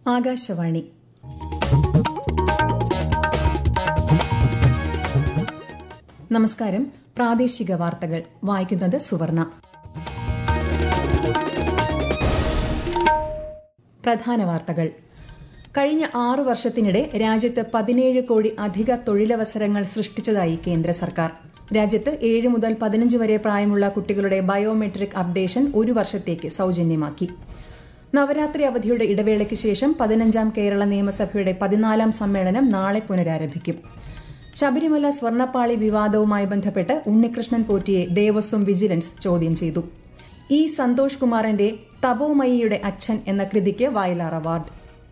ആകാശവാണി നമസ്കാരം പ്രാദേശിക വാർത്തകൾ വായിക്കുന്നത് സുവർണ പ്രധാന വാർത്തകൾ കഴിഞ്ഞ ആറു വർഷത്തിനിടെ രാജ്യത്ത് പതിനേഴ് കോടി അധിക തൊഴിലവസരങ്ങൾ സൃഷ്ടിച്ചതായി കേന്ദ്ര സർക്കാർ രാജ്യത്ത് ഏഴ് മുതൽ പതിനഞ്ച് വരെ പ്രായമുള്ള കുട്ടികളുടെ ബയോമെട്രിക് അപ്ഡേഷൻ ഒരു വർഷത്തേക്ക് സൌജന്യമാക്കി നവരാത്രി അവധിയുടെ ഇടവേളയ്ക്ക് ശേഷം പതിനഞ്ചാം കേരള നിയമസഭയുടെ പതിനാലാം സമ്മേളനം നാളെ പുനരാരംഭിക്കും ശബരിമല സ്വർണ്ണപ്പാളി വിവാദവുമായി ബന്ധപ്പെട്ട് ഉണ്ണികൃഷ്ണൻ പോറ്റിയെ ദേവസ്വം വിജിലൻസ് ചോദ്യം ചെയ്തു ഇ സന്തോഷ് കുമാറിന്റെ തപോമയിയുടെ അച്ഛൻ എന്ന കൃതിക്ക് Vayalar award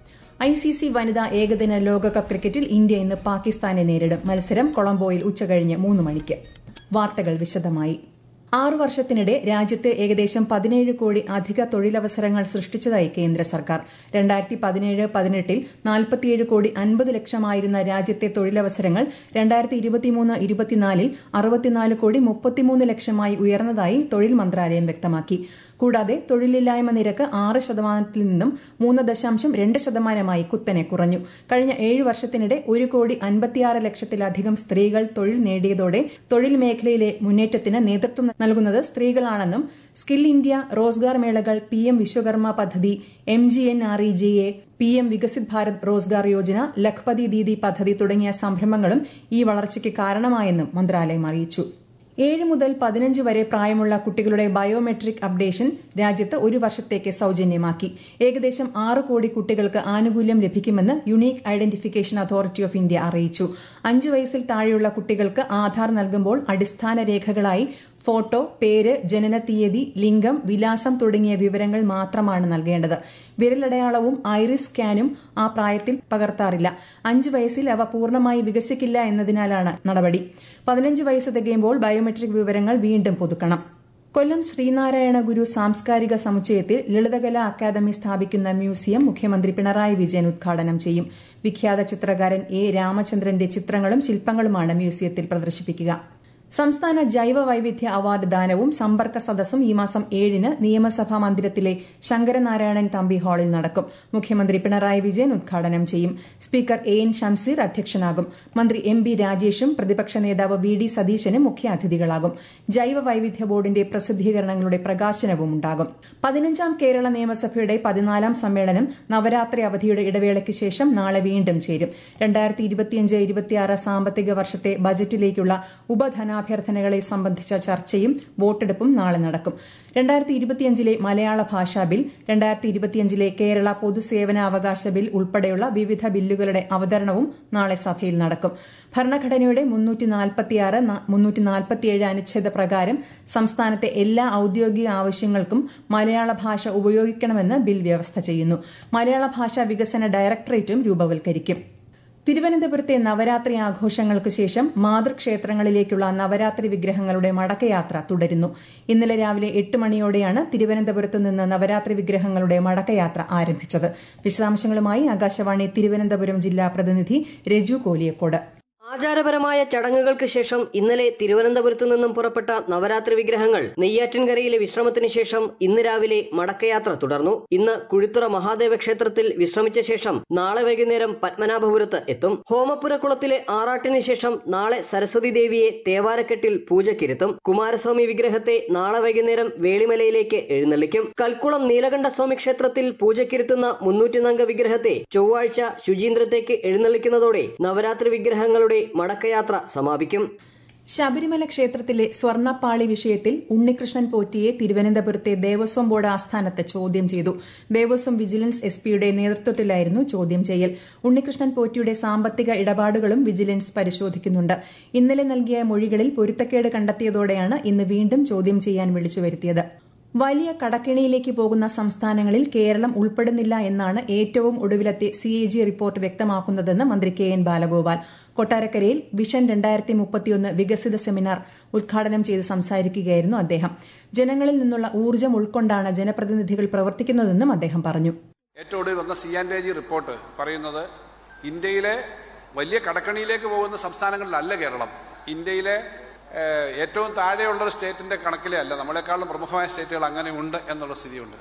I C C വനിതാ ഏകദിന ലോകകപ്പ് ക്രിക്കറ്റിൽ ഇന്ത്യ ഇന്ന് പാകിസ്ഥാനെ നേരിടും മത്സരം കൊളംബോയിൽ ഉച്ചകഴിഞ്ഞ് മൂന്ന് മണിക്ക് വാർത്തകൾ വിശദമായി ആറു വർഷത്തിനിടെ രാജ്യത്ത് ഏകദേശം പതിനേഴ് കോടി അധിക തൊഴിലവസരങ്ങൾ സൃഷ്ടിച്ചതായി കേന്ദ്ര സർക്കാർ രണ്ടായിരത്തി പതിനേഴ് പതിനെട്ടിൽ നാൽപ്പത്തിയേഴ് കോടി അൻപത് ലക്ഷമായിരുന്ന രാജ്യത്തെ തൊഴിലവസരങ്ങൾ രണ്ടായിരത്തി ഇരുപത്തിമൂന്ന് ഇരുപത്തിനാലിൽ അറുപത്തിനാല് കോടി മുപ്പത്തിമൂന്ന് ലക്ഷമായി ഉയർന്നതായി തൊഴിൽ മന്ത്രാലയം വ്യക്തമാക്കി കൂടാതെ തൊഴിലില്ലായ്മ നിരക്ക് ആറ് ശതമാനത്തിൽ നിന്നും മൂന്ന് ദശാംശം രണ്ട് ശതമാനമായി കുത്തനെ കുറഞ്ഞു കഴിഞ്ഞ ഏഴ് വർഷത്തിനിടെ ഒരു കോടി അൻപത്തിയാറ് ലക്ഷത്തിലധികം സ്ത്രീകൾ തൊഴിൽ നേടിയതോടെ തൊഴിൽ മേഖലയിലെ മുന്നേറ്റത്തിന് നേതൃത്വം നൽകുന്നത് സ്ത്രീകളാണെന്നും സ്കിൽ ഇന്ത്യ റോസ്ഗാർ മേളകൾ പി എം വിശ്വകർമ്മ പദ്ധതി M G N R E G A P M Viksit Bharat Rozgar Yojana Lakhpati Didi പദ്ധതി തുടങ്ങിയ സംരംഭങ്ങളും ഈ വളർച്ചയ്ക്ക് കാരണമായെന്നും മന്ത്രാലയം അറിയിച്ചു ഏഴ് മുതൽ പതിനഞ്ച് വരെ പ്രായമുള്ള കുട്ടികളുടെ ബയോമെട്രിക് അപ്ഡേഷൻ രാജ്യത്ത് ഒരു വർഷത്തേക്ക് സൌജന്യമാക്കി ഏകദേശം ആറ് കോടി കുട്ടികൾക്ക് ആനുകൂല്യം ലഭിക്കുമെന്ന് unique identification authority of India അറിയിച്ചു അഞ്ച് വയസ്സിൽ താഴെയുള്ള കുട്ടികൾക്ക് ആധാർ നൽകുമ്പോൾ അടിസ്ഥാന രേഖകളായി ഫോട്ടോ പേര് ജനന തീയതി ലിംഗം വിലാസം തുടങ്ങിയ വിവരങ്ങൾ മാത്രമാണ് നൽകേണ്ടത് വിരലടയാളവും ഐറിസ് സ്കാനും ആ പ്രായത്തിൽ പകർത്താറില്ല അഞ്ച് വയസ്സിൽ അവ പൂർണ്ണമായി വികസിക്കില്ല എന്നതിനാലാണ് നടപടി പതിനഞ്ച് വയസ്സ് തികയുമ്പോൾ ബയോമെട്രിക് വിവരങ്ങൾ വീണ്ടും പുതുക്കണം കൊല്ലം ശ്രീനാരായണ ഗുരു സാംസ്കാരിക സമുച്ചയത്തിൽ ലളിതകലാ അക്കാദമി സ്ഥാപിക്കുന്ന മ്യൂസിയം മുഖ്യമന്ത്രി പിണറായി വിജയൻ ഉദ്ഘാടനം ചെയ്യും വിഖ്യാത ചിത്രകാരൻ എ രാമചന്ദ്രന്റെ ചിത്രങ്ങളും ശില്പങ്ങളുമാണ് മ്യൂസിയത്തിൽ പ്രദർശിപ്പിക്കുക സംസ്ഥാന ജൈവ വൈവിധ്യ അവാർഡ് ദാനവും സമ്പർക്ക സദസ്സും ഈ മാസം ഏഴിന് നിയമസഭാ മന്ദിരത്തിലെ ശങ്കരനാരായണൻ തമ്പി ഹാളിൽ നടക്കും മുഖ്യമന്ത്രി പിണറായി വിജയൻ ഉദ്ഘാടനം ചെയ്യും സ്പീക്കർ എ എൻ ഷംസീർ അധ്യക്ഷനാകും മന്ത്രി എം ബി രാജേഷും പ്രതിപക്ഷ നേതാവ് വി ഡി സതീശനും മുഖ്യാതിഥികളാകും ജൈവ വൈവിധ്യ ബോർഡിന്റെ പ്രസിദ്ധീകരണങ്ങളുടെ പ്രകാശനവും ഉണ്ടാകും പതിനഞ്ചാം കേരള നിയമസഭയുടെ പതിനാലാം സമ്മേളനം നവരാത്രി അവധിയുടെ ഇടവേളയ്ക്ക് ശേഷം നാളെ വീണ്ടും ചേരും രണ്ടായിരത്തി ഇരുപത്തിയഞ്ച് ഇരുപത്തിയാറ് സാമ്പത്തിക വർഷത്തെ ബജറ്റിലേക്കുള്ള ഉപധന സ്ഥാനാഭ്യർത്ഥനകളെ സംബന്ധിച്ച ചർച്ചയും വോട്ടെടുപ്പും നാളെ നടക്കും രണ്ടായിരത്തി ഇരുപത്തിയഞ്ചിലെ മലയാള ഭാഷാ ബിൽ രണ്ടായിരത്തി ഇരുപത്തിയഞ്ചിലെ കേരള പൊതുസേവനാവകാശ ബിൽ ഉൾപ്പെടെയുള്ള വിവിധ ബില്ലുകളുടെ അവതരണവും നാളെ സഭയിൽ നടക്കും ഭരണഘടനയുടെ മുന്നൂറ്റി നാൽപ്പത്തിയാറ് മുന്നൂറ്റി നാൽപ്പത്തിയേഴ് അനുച്ഛേദ പ്രകാരം സംസ്ഥാനത്തെ എല്ലാ ഔദ്യോഗിക ആവശ്യങ്ങൾക്കും മലയാള ഭാഷ ഉപയോഗിക്കണമെന്ന് ബിൽ വ്യവസ്ഥ ചെയ്യുന്നു മലയാള ഭാഷാ വികസന ഡയറക്ടറേറ്റും രൂപവൽക്കരിക്കും തിരുവനന്തപുരത്തെ നവരാത്രി ആഘോഷങ്ങൾക്ക് ശേഷം മാതൃക്ഷേത്രങ്ങളിലേക്കുള്ള നവരാത്രി വിഗ്രഹങ്ങളുടെ മടക്കയാത്ര തുടരുന്നു ഇന്നലെ രാവിലെ എട്ട് മണിയോടെയാണ് തിരുവനന്തപുരത്ത് നിന്ന് നവരാത്രി വിഗ്രഹങ്ങളുടെ മടക്കയാത്ര ആരംഭിച്ചത് വിശദാംശങ്ങളുമായി ആകാശവാണി തിരുവനന്തപുരം ജില്ലാ പ്രതിനിധി രജു കോലിയക്കോട് ആചാരപരമായ ചടങ്ങുകൾക്ക് ശേഷം ഇന്നലെ തിരുവനന്തപുരത്തു നിന്നും പുറപ്പെട്ട നവരാത്രി വിഗ്രഹങ്ങൾ നെയ്യാറ്റിൻകരയിലെ വിശ്രമത്തിന് ശേഷം ഇന്ന് രാവിലെ മടക്കയാത്ര തുടർന്നു ഇന്ന് കുഴിത്തുറ മഹാദേവ ക്ഷേത്രത്തിൽ വിശ്രമിച്ച ശേഷം നാളെ വൈകുന്നേരം പത്മനാഭപുരത്ത് എത്തും ഹോമപുരക്കുളത്തിലെ ആറാട്ടിന് ശേഷം നാളെ സരസ്വതി ദേവിയെ തേവാരക്കെട്ടിൽ പൂജയ്ക്കിരുത്തും കുമാരസ്വാമി വിഗ്രഹത്തെ നാളെ വൈകുന്നേരം വേളിമലയിലേക്ക് എഴുന്നള്ളിക്കും കൽക്കുളം നീലകണ്ഠസ്വാമി ക്ഷേത്രത്തിൽ പൂജയ്ക്കിരുത്തുന്ന മുന്നൂറ്റിനംഗ വിഗ്രഹത്തെ ചൊവ്വാഴ്ച ശുചീന്ദ്രത്തേക്ക് എഴുന്നള്ളിക്കുന്നതോടെ നവരാത്രി വിഗ്രഹങ്ങളുടെ മടക്കയാത്ര സമാപിക്കും ശബരിമല ക്ഷേത്രത്തിലെ സ്വർണ്ണപ്പാളി വിഷയത്തിൽ ഉണ്ണികൃഷ്ണൻ പോറ്റിയെ തിരുവനന്തപുരത്തെ ദേവസ്വം ബോർഡ് ആസ്ഥാനത്ത് ചോദ്യം ചെയ്തു ദേവസ്വം വിജിലൻസ് എസ് പിയുടെ നേതൃത്വത്തിലായിരുന്നു ചോദ്യം ചെയ്യൽ ഉണ്ണികൃഷ്ണൻ പോറ്റിയുടെ സാമ്പത്തിക ഇടപാടുകളും വിജിലൻസ് പരിശോധിക്കുന്നുണ്ട് ഇന്നലെ നൽകിയ മൊഴികളിൽ പൊരുത്തക്കേട് കണ്ടെത്തിയതോടെയാണ് ഇന്ന് വീണ്ടും ചോദ്യം ചെയ്യാൻ വിളിച്ചു വരുത്തിയത് വലിയ കടക്കിണിയിലേക്ക് പോകുന്ന സംസ്ഥാനങ്ങളിൽ കേരളം ഉൾപ്പെടുന്നില്ല എന്നാണ് ഏറ്റവും ഒടുവിലത്തെ സി എ ജി റിപ്പോർട്ട് വ്യക്തമാക്കുന്നതെന്ന് മന്ത്രി കെ എൻ ബാലഗോപാൽ കൊട്ടാരക്കരയിൽ വിഷൻ രണ്ടായിരത്തി മുപ്പത്തിയൊന്ന് വികസിത സെമിനാർ ഉദ്ഘാടനം ചെയ്ത് സംസാരിക്കുകയായിരുന്നു അദ്ദേഹം ജനങ്ങളിൽ നിന്നുള്ള ഊർജ്ജം ഉൾക്കൊണ്ടാണ് ജനപ്രതിനിധികൾ പ്രവർത്തിക്കുന്നതെന്നും അദ്ദേഹം പറഞ്ഞു ഏറ്റവും ഒടുവിൽ വന്ന സി ആൻഡ് ജി റിപ്പോർട്ട് പറയുന്നത് ഇന്ത്യയിലെ വലിയ കടക്കണിയിലേക്ക് പോകുന്ന സംസ്ഥാനങ്ങളിലല്ല കേരളം ഇന്ത്യയിലെ ഏറ്റവും താഴെയുള്ള ഒരു സ്റ്റേറ്റിന്റെ കണക്കിലേ അല്ല നമ്മളെക്കാളും പ്രമുഖമായ സ്റ്റേറ്റുകൾ അങ്ങനെ ഉണ്ട് എന്നുള്ള സ്ഥിതിയുണ്ട്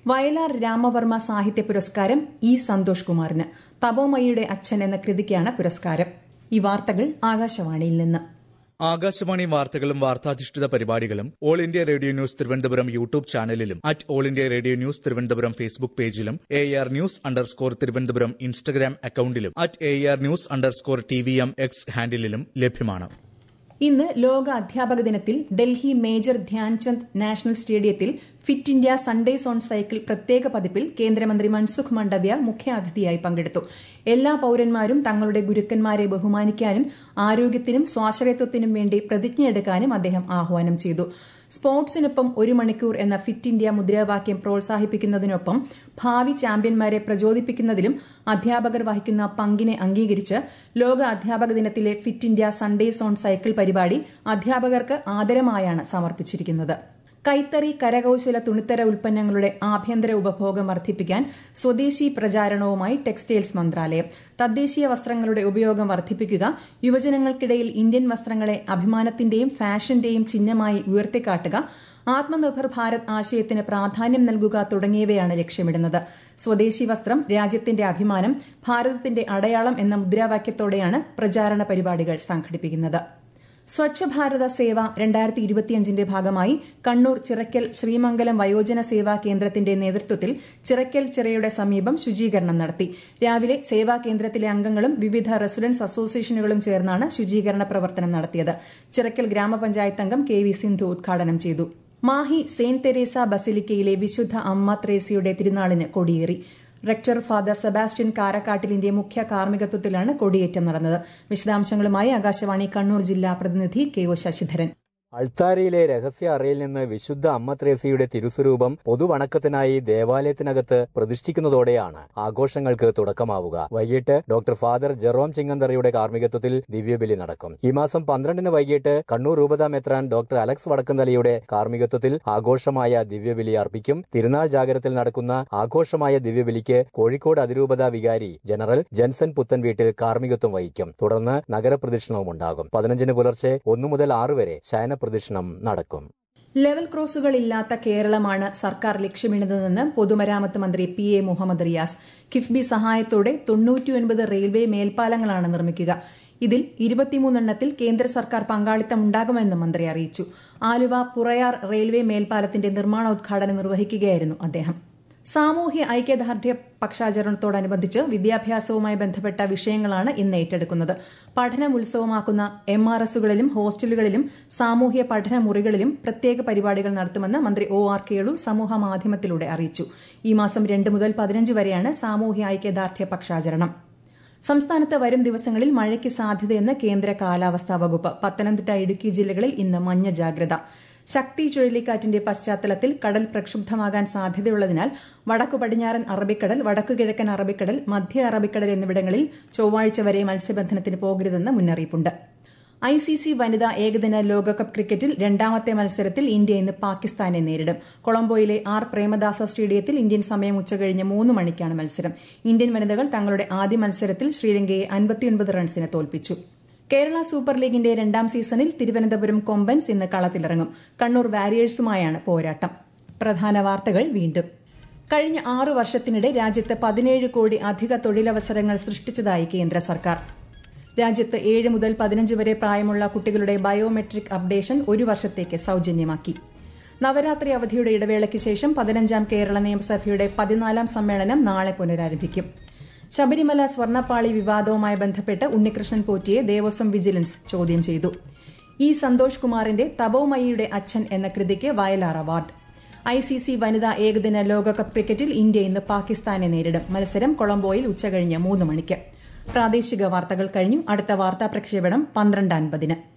വയലാർ രാമവർമ്മ സാഹിത്യ പുരസ്കാരം ഇ സന്തോഷ് കുമാറിന് തപോമയിയുടെ അച്ഛൻ എന്ന കൃതിക്കാണ് പുരസ്കാരം ഈ വാർത്തകൾ ആകാശവാണിയിൽ നിന്ന് ആകാശവാണി വാർത്തകളും വാർത്താധിഷ്ഠിത പരിപാടികളും All India Radio News Thiruvananthapuram YouTube ചാനലിലും at All India Radio News Thiruvananthapuram Facebook പേജിലും A R news underscore Thiruvananthapuram Instagram അക്കൌണ്ടിലും at A R news underscore T V M X ഹാൻഡിലും ലഭ്യമാണ് ഇന്ന് ലോക അധ്യാപക ദിനത്തിൽ ഡൽഹി മേജർ ധ്യാൻചന്ദ് നാഷണൽ സ്റ്റേഡിയത്തിൽ Fit India Sundays on cycle പ്രത്യേക പതിപ്പിൽ കേന്ദ്രമന്ത്രി മൻസുഖ് മണ്ഡവ്യ മുഖ്യാതിഥിയായി പങ്കെടുത്തു എല്ലാ പൌരന്മാരും തങ്ങളുടെ ഗുരുക്കന്മാരെ ബഹുമാനിക്കാനും ആരോഗ്യത്തിനും സ്വാശ്രയത്വത്തിനും വേണ്ടി പ്രതിജ്ഞയെടുക്കാനും അദ്ദേഹം ആഹ്വാനം ചെയ്തു സ്പോർട്സിനൊപ്പം ഒരു മണിക്കൂർ എന്ന ഫിറ്റ് ഇന്ത്യ മുദ്രാവാക്യം പ്രോത്സാഹിപ്പിക്കുന്നതിനൊപ്പം ഭാവി ചാമ്പ്യന്മാരെ പ്രചോദിപ്പിക്കുന്നതിലും അധ്യാപകർ വഹിക്കുന്ന പങ്കിനെ അംഗീകരിച്ച് ലോക അധ്യാപക ദിനത്തിലെ Fit India Sundays on cycle പരിപാടി അധ്യാപകർക്ക് ആദരമായാണ് സമർപ്പിച്ചിരിക്കുന്നത് കൈത്തറി കരകൌശല തുണിത്തര ഉൽപ്പന്നങ്ങളുടെ ആഭ്യന്തര ഉപഭോഗം വർദ്ധിപ്പിക്കാൻ സ്വദേശി പ്രചാരണവുമായി ടെക്സ്റ്റൈൽസ് മന്ത്രാലയം തദ്ദേശീയ വസ്ത്രങ്ങളുടെ ഉപയോഗം വർദ്ധിപ്പിക്കുക യുവജനങ്ങൾക്കിടയിൽ ഇന്ത്യൻ വസ്ത്രങ്ങളെ അഭിമാനത്തിന്റെയും ഫാഷന്റെയും ചിഹ്നമായി ഉയർത്തിക്കാട്ടുക ആത്മനിർഭർ ഭാരത് ആശയത്തിന് പ്രാധാന്യം നൽകുക തുടങ്ങിയവയാണ് ലക്ഷ്യമിടുന്നത് സ്വദേശി വസ്ത്രം രാജ്യത്തിന്റെ അഭിമാനം ഭാരതത്തിന്റെ അടയാളം എന്ന മുദ്രാവാക്യത്തോടെയാണ് പ്രചാരണ പരിപാടികൾ സംഘടിപ്പിക്കുന്നത് സ്വച്ഛ ഭാരത സേവ രണ്ടായിരത്തി ഇരുപത്തിയഞ്ചിന്റെ ഭാഗമായി കണ്ണൂർ ചിറക്കൽ ശ്രീമംഗലം വയോജന സേവാ കേന്ദ്രത്തിന്റെ നേതൃത്വത്തിൽ ചിറക്കൽ ചിറയുടെ സമീപം ശുചീകരണം നടത്തി രാവിലെ സേവാ കേന്ദ്രത്തിലെ അംഗങ്ങളും വിവിധ റെസിഡൻസ് അസോസിയേഷനുകളും ചേർന്നാണ് ശുചീകരണ പ്രവർത്തനം നടത്തിയത് ചിറക്കൽ ഗ്രാമപഞ്ചായത്ത് അംഗം കെ വി സിന്ധു ഉദ്ഘാടനം ചെയ്തു മാഹി സെയിന്റ് തെരേസ ബസിലിക്കയിലെ വിശുദ്ധ അമ്മ ത്രേസിയുടെ തിരുനാളിന് കൊടിയേറി റെക്ടർ ഫാദർ സെബാസ്റ്റ്യൻ കാരക്കാട്ടിലിന്റെ മുഖ്യ കാർമ്മികത്വത്തിലാണ് കൊടിയേറ്റം നടന്നത് വിശദാംശങ്ങളുമായി ആകാശവാണി കണ്ണൂർ ജില്ലാ പ്രതിനിധി കെ ഒ ശശിധരൻ അൾത്താരയിലെ രഹസ്യ അറയിൽ നിന്ന് വിശുദ്ധ അമ്മ ത്രേസിയുടെ തിരുസ്വരൂപം പൊതുവണക്കത്തിനായി ദേവാലയത്തിനകത്ത് പ്രതിഷ്ഠിക്കുന്നതോടെയാണ് ആഘോഷങ്ങൾക്ക് തുടക്കമാവുക വൈകിട്ട് ഡോക്ടർ ഫാദർ ജെറോം ചിങ്ങന്തറയുടെ കാർമ്മികത്വത്തിൽ ദിവ്യബലി നടക്കും ഈ മാസം പന്ത്രണ്ടിന് വൈകിട്ട് കണ്ണൂർ രൂപതാ മെത്രാൻ ഡോക്ടർ അലക്സ് വടക്കന്തലയുടെ കാർമ്മികത്വത്തിൽ ആഘോഷമായ ദിവ്യബലി അർപ്പിക്കും തിരുനാൾ ജാഗരത്തിൽ നടക്കുന്ന ആഘോഷമായ ദിവ്യബലിക്ക് കോഴിക്കോട് അതിരൂപതാ വികാരി ജനറൽ ജൻസൺ പുത്തൻ വീട്ടിൽ കാർമ്മികത്വം വഹിക്കും തുടർന്ന് നഗരപ്രദക്ഷിണവും ഉണ്ടാകും പതിനഞ്ചിന് പുലർച്ചെ ഒന്നു മുതൽ ആറ് വരെ ശയന പ്രദക്ഷിണം നടക്കും ലെവൽ ക്രോസുകൾ ഇല്ലാത്ത കേരളമാണ് സർക്കാർ ലക്ഷ്യമിടുന്നതെന്ന് പൊതുമരാമത്ത് മന്ത്രി പി എ മുഹമ്മദ് റിയാസ് കിഫ്ബി സഹായത്തോടെ തൊണ്ണൂറ്റിയൊൻപത് റെയിൽവേ മേൽപ്പാലങ്ങളാണ് നിർമ്മിക്കുക ഇതിൽ ഇരുപത്തിമൂന്നെണ്ണത്തിൽ കേന്ദ്ര സർക്കാർ പങ്കാളിത്തം ഉണ്ടാകുമെന്നും മന്ത്രി അറിയിച്ചു ആലുവ പുറയാർ റെയിൽവേ മേൽപ്പാലത്തിന്റെ നിർമ്മാണോദ്ഘാടനം നിർവഹിക്കുകയായിരുന്നു അദ്ദേഹം സാമൂഹ്യ ഐക്യദാർഢ്യ പക്ഷാചരണത്തോടനുബന്ധിച്ച് വിദ്യാഭ്യാസവുമായി ബന്ധപ്പെട്ട വിഷയങ്ങളാണ് ഇന്ന് ഏറ്റെടുക്കുന്നത് പഠനം ഉത്സവമാക്കുന്ന എം ആർ എസുകളിലും ഹോസ്റ്റലുകളിലും സാമൂഹ്യ പഠന മുറികളിലും പ്രത്യേക പരിപാടികൾ നടത്തുമെന്ന് മന്ത്രി ഒ ആർ കേളു സമൂഹ മാധ്യമത്തിലൂടെ അറിയിച്ചു ഈ മാസം രണ്ട് മുതൽ പതിനഞ്ച് വരെയാണ് സാമൂഹ്യ ഐക്യദാർഢ്യ പക്ഷാചരണം സംസ്ഥാനത്ത് വരും ദിവസങ്ങളിൽ മഴയ്ക്ക് സാധ്യതയെന്ന് കേന്ദ്ര കാലാവസ്ഥാ വകുപ്പ് പത്തനംതിട്ട ഇടുക്കി ജില്ലകളിൽ ഇന്ന് മഞ്ഞ ജാഗ്രത ശക്തി ചുഴലിക്കാറ്റിന്റെ പശ്ചാത്തലത്തിൽ കടൽ പ്രക്ഷുബ്ധമാകാൻ സാധ്യതയുള്ളതിനാൽ വടക്കു പടിഞ്ഞാറൻ അറബിക്കടൽ വടക്കു കിഴക്കൻ അറബിക്കടൽ മധ്യ അറബിക്കടൽ എന്നിവിടങ്ങളിൽ ചൊവ്വാഴ്ച വരെ മത്സ്യബന്ധനത്തിന് പോകരുതെന്ന് മുന്നറിയിപ്പുണ്ട് ഐ സി സി വനിതാ ഏകദിന ലോകകപ്പ് ക്രിക്കറ്റിൽ രണ്ടാമത്തെ മത്സരത്തിൽ ഇന്ത്യ ഇന്ന് പാകിസ്ഥാനെ നേരിടും കൊളംബോയിലെ ആർ പ്രേമദാസ സ്റ്റേഡിയത്തിൽ ഇന്ത്യൻ സമയം ഉച്ചകഴിഞ്ഞ് മൂന്ന് മണിക്കാണ് മത്സരം ഇന്ത്യൻ വനിതകൾ തങ്ങളുടെ ആദ്യ മത്സരത്തിൽ ശ്രീലങ്കയെ അൻപത്തിയൊൻപത് റൺസിന് തോൽപ്പിച്ചു കേരള സൂപ്പർ ലീഗിന്റെ രണ്ടാം സീസണിൽ തിരുവനന്തപുരം കൊമ്പൻസ് ഇന്ന് കളത്തിലിറങ്ങും കണ്ണൂർ വാരിയേഴ്സുമായാണ് പോരാട്ടം പ്രധാന വാർത്തകൾ വീണ്ടും കഴിഞ്ഞ ആറു വർഷത്തിനിടെ രാജ്യത്ത് പതിനേഴ് കോടി അധിക തൊഴിലവസരങ്ങൾ സൃഷ്ടിച്ചതായി കേന്ദ്ര സർക്കാർ രാജ്യത്ത് ഏഴ് മുതൽ പതിനഞ്ച് വരെ പ്രായമുള്ള കുട്ടികളുടെ ബയോമെട്രിക് അപ്ഡേഷൻ ഒരു വർഷത്തേക്ക് സൌജന്യമാക്കി നവരാത്രി അവധിയുടെ ഇടവേളയ്ക്ക് ശേഷം പതിനഞ്ചാം കേരള നിയമസഭയുടെ പതിനാലാം സമ്മേളനം നാളെ പുനരാരംഭിക്കും ശബരിമല സ്വർണ്ണപ്പാളി വിവാദവുമായി ബന്ധപ്പെട്ട് ഉണ്ണികൃഷ്ണൻ പോറ്റിയെ ദേവസ്വം വിജിലൻസ് ചോദ്യം ചെയ്തു ഇ സന്തോഷ് കുമാറിന്റെ തപോമയിയുടെ അച്ഛൻ എന്ന കൃതിക്ക് Vayalar award I C C വനിതാ ഏകദിന ലോകകപ്പ് ക്രിക്കറ്റിൽ ഇന്ത്യ ഇന്ന് പാകിസ്ഥാനെ നേരിടും മത്സരം കൊളംബോയിൽ ഉച്ചകഴിഞ്ഞ് മൂന്ന് മണിക്ക് പ്രാദേശിക വാർത്തകൾ കഴിഞ്ഞു അടുത്ത വാർത്താ പ്രക്ഷേപണം പന്ത്രണ്ട് അൻപതിന്